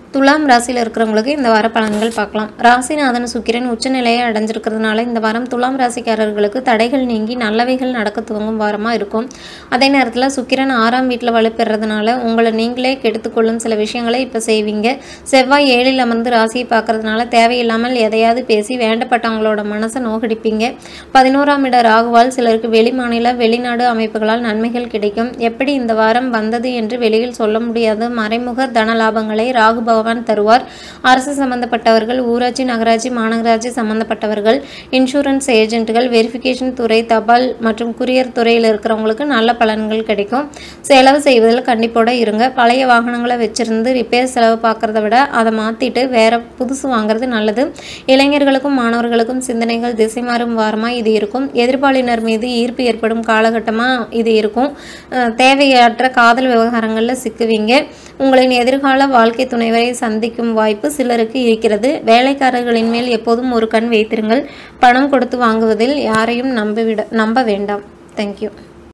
துலாம் ராசியில் இருக்கிறவங்களுக்கு இந்த வார பலன்கள் பார்க்கலாம் ராசிநாதன் சுக்கிரன் உச்சநிலையை அடைஞ்சிருக்கிறதுனால இந்த வாரம் துலாம் ராசிக்காரர்களுக்கு தடைகள் நீங்கி நல்லவைகள் நடக்க துவங்கும் வாரமாக இருக்கும் அதே நேரத்தில் சுக்கிரன் ஆறாம் வீட்டில் வலுப்பெறதுனால உங்களை நீங்களே கெடுத்துக்கொள்ளும் சில விஷயங்களை இப்போ செய்வீங்க செவ்வாய் ஏழில் அமர்ந்து ராசியை பார்க்கறதுனால தேவையில்லாமல் எதையாவது பேசி வேண்டப்பட்டவங்களோட மனசை நோகடிப்பீங்க பதினோராம் இட ராகுவால் சிலருக்கு வெளிமாநில வெளிநாடு அமைப்புகளால் நன்மைகள் கிடைக்கும் எப்படி இந்த வாரம் வந்தது என்று வெளியில் சொல்ல முடியாத மறைமுக தன லாபங்களை ராகு பகவான் தருவார் அரசு சம்பந்தப்பட்டவர்கள் ஊராட்சி நகராட்சி மாநகராட்சி சம்பந்தப்பட்டவர்கள் இன்சூரன்ஸ் ஏஜென்ட்டுகள் வெரிஃபிகேஷன் துறை தபால் மற்றும் குரியர் துறையில் இருக்கிறவங்களுக்கு நல்ல பலன்கள் கிடைக்கும் செலவு செய்வதில் கண்டிப்போட இருங்க பழைய வாகனங்களை வச்சிருந்து ரிப்பேர் செலவு பார்க்கறத விட அதை மாற்றிட்டு வேற புதுசு வாங்குறது நல்லது இளைஞர்களுக்கும் மாணவர்களுக்கும் சிந்தனைகள் திசை மாறும் வாரமாக இது இருக்கும் எதிர்பாலினர் மீது ஈர்ப்பு ஏற்படும் காலகட்டமாக இது இருக்கும் அஹ் தேவையற்ற காதல் விவகாரங்களில் சிக்குவீங்க உங்களின் எதிர்கால வாழ்க்கை துணைவரை சந்திக்கும் வாய்ப்பு சிலருக்கு இருக்கிறது வேலைக்காரர்களின் மேல் எப்போதும் ஒரு கண் வைத்திருங்கள் பணம் கொடுத்து வாங்குவதில் யாரையும் நம்பிவிட நம்ப வேண்டாம் தேங்க்யூ